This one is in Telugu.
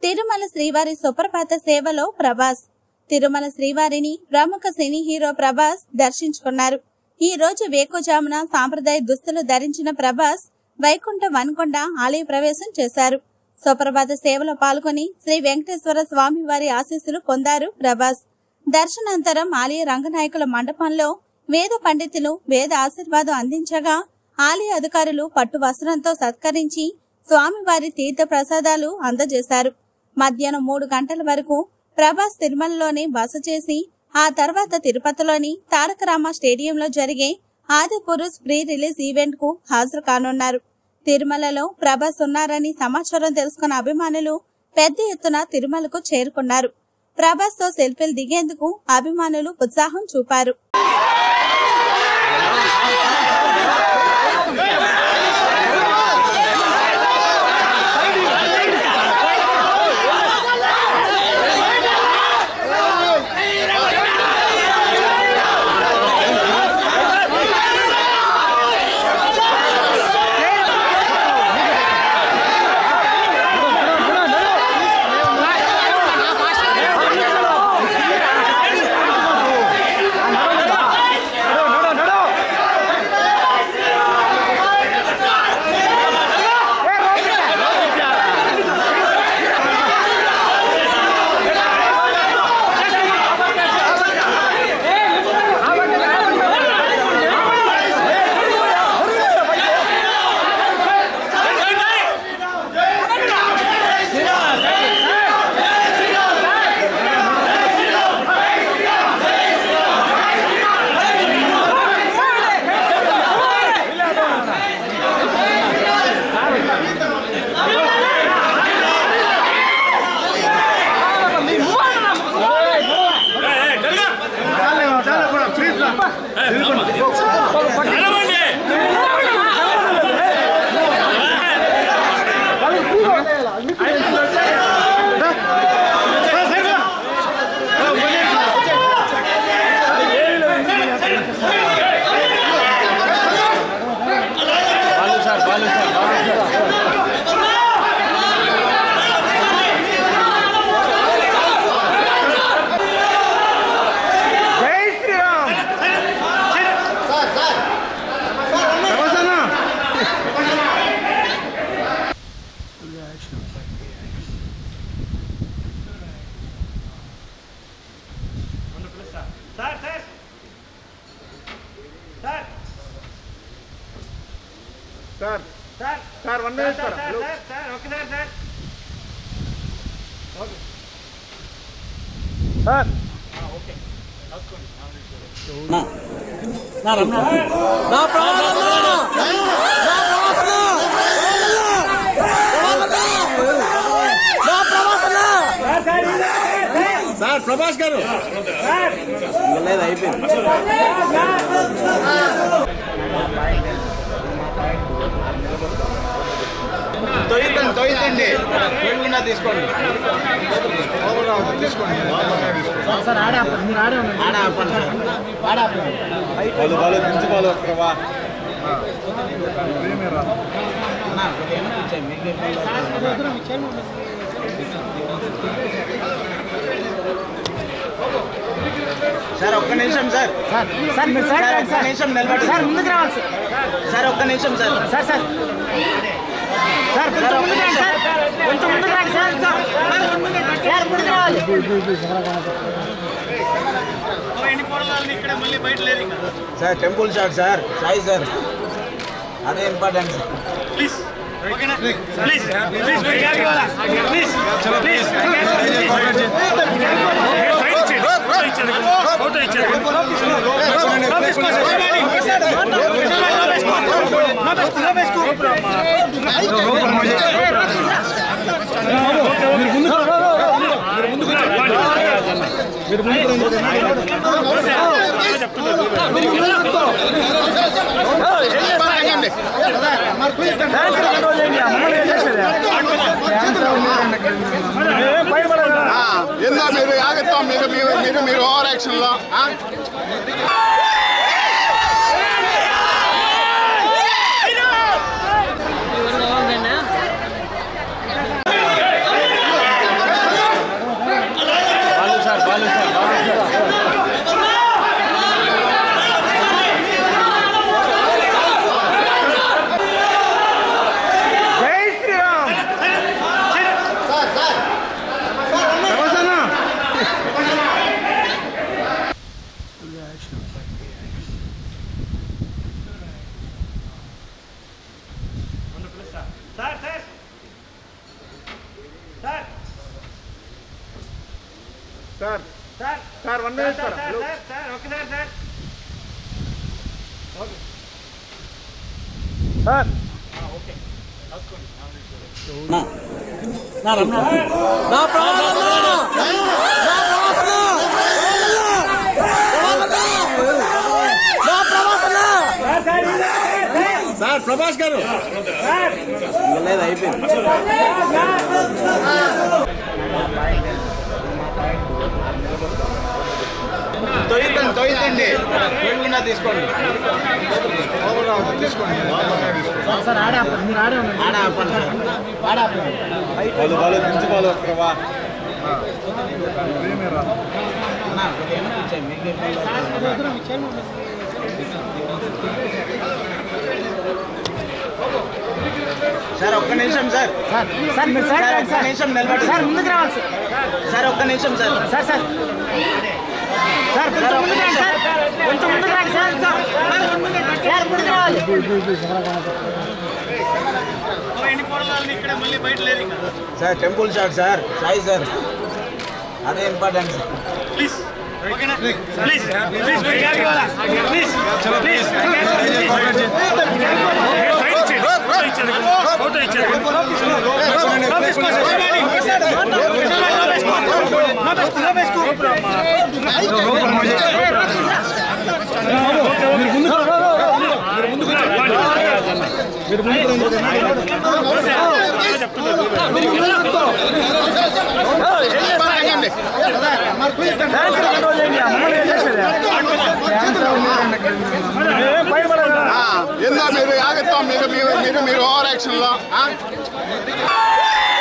తిరుమల శ్రీవారి సుప్రభాత సేవలో ప్రభాస్ తిరుమల శ్రీవారిని ప్రముఖ సినీ హీరో ప్రభాస్ దర్శించుకున్నారు ఈ రోజు వేకుజామున సాంప్రదాయ దుస్తులు ధరించిన ప్రభాస్ వైకుంఠ వన్కొండ ఆలయ ప్రవేశం చేశారు సుప్రభాత సేవలో పాల్గొని శ్రీ వెంకటేశ్వర స్వామి వారి ఆశీస్సులు పొందారు ప్రభాస్ దర్శనాంతరం ఆలయ రంగనాయకుల మండపంలో వేద పండితులు వేద ఆశీర్వాదం అందించగా ఆలయ అధికారులు పట్టు వస్త్రంతో సత్కరించి స్వామివారి తీర్థ ప్రసాదాలు అందజేశారు మధ్యాహ్నం మూడు గంటల వరకు ప్రభాస్ తిరుమలలోనే బస చేసి ఆ తర్వాత తిరుపతిలోని తారక రామ స్టేడియంలో జరిగే ఆది పురుష్ ప్రీ రిలీజ్ ఈవెంట్ కు హాజరు కానున్నారు తిరుమలలో ప్రభాస్ ఉన్నారని సమాచారం తెలుసుకున్న అభిమానులు పెద్ద ఎత్తున తిరుమలకు చేరుకున్నారు ప్రభాస్ తో సెల్ఫీలు దిగేందుకు అభిమానులు ఉత్సాహం చూపారు జై శ్రీరామ్ నమస్తేనా? Sir sir sir sir sir sir one sir minute sir sir sir hello. Sir sir ఒక్కసారి సార్ సార్ సార్ ప్రభాస్ గారు తొయ్యండి తొయ్యండి తొయ్యకుండా తీసుకోండి తీసుకోండి ఆడ ఆపండి సార్. వాళ్ళు వాళ్ళు దించి వాళ్ళు ప్రభా సార్ ఒక్క నిమిషం సార్ సార్ మీరు సైడ్ సార్ రండి ఒక్క సార్ నిమిషం నిలబడి సార్ ముందుకు రావాలి సార్ సార్ ఒక్క నిమిషం సార్ సార్ సార్ సార్ కొంచెం ముందుకు రండి సార్ కొంచెం ముందుకు రండి సార్ సార్ ముందుకు రావాలి sir temple shot sir Sai sir అదే ఇంపార్టెంట్ సార్ ప్లీజ్ ఓకేనా please please please please please photo ఇచ్చారు ఫోటో ఇచ్చారు ఏందో మీరు ఆగత్తాం మీరు మీరు మీరు మీరు ఓవర్ యాక్షన్ లో ఆ? Sir sir sir sir sir sir one sir sir sir sir sir ఒక్కసారి సార్ సార్ సార్ ప్రభాస్ గారు తొయ్యండి తొయ్యండి తొయ్యకుండా తీసుకోండి తీసుకోండి సార్ ఆడే ఆపండి. మీరు ఆడే ఉండండి. ఆడ ఆపండి సార్ ఆడే ఆపండి. వాళ్ళు వాళ్ళు ప్రిన్సిపాల్ ప్రభా సార్ ఒక్క నిమిషం సార్ సార్ సార్ మీరు సైడ్ సార్ రండి ఒక్క సార్ నిమిషం నిలబడి సార్ ముందుకు రావాలి సార్ సార్ ఒక్క నిమిషం సార్ సార్ సార్ సార్ కొంచెం ముందుకు రండి సార్ కొంచెం ముందుకు రండి సార్ సార్ సార్ ముందుకు రావాలి sir temple shot sir Sai sir అదే ఇంపార్టెంట్ సార్ ప్లీజ్ ఓకేనా please please please please please side ఇచ్చేయండి ఫోటో ఇచ్చేయండి ఫోటో ఇచ్చేయండి ఏందా మీరు ఆగత్తాం మీరు మీరు మీరు మీరు ఓవర్ యాక్షన్ లో ఆ?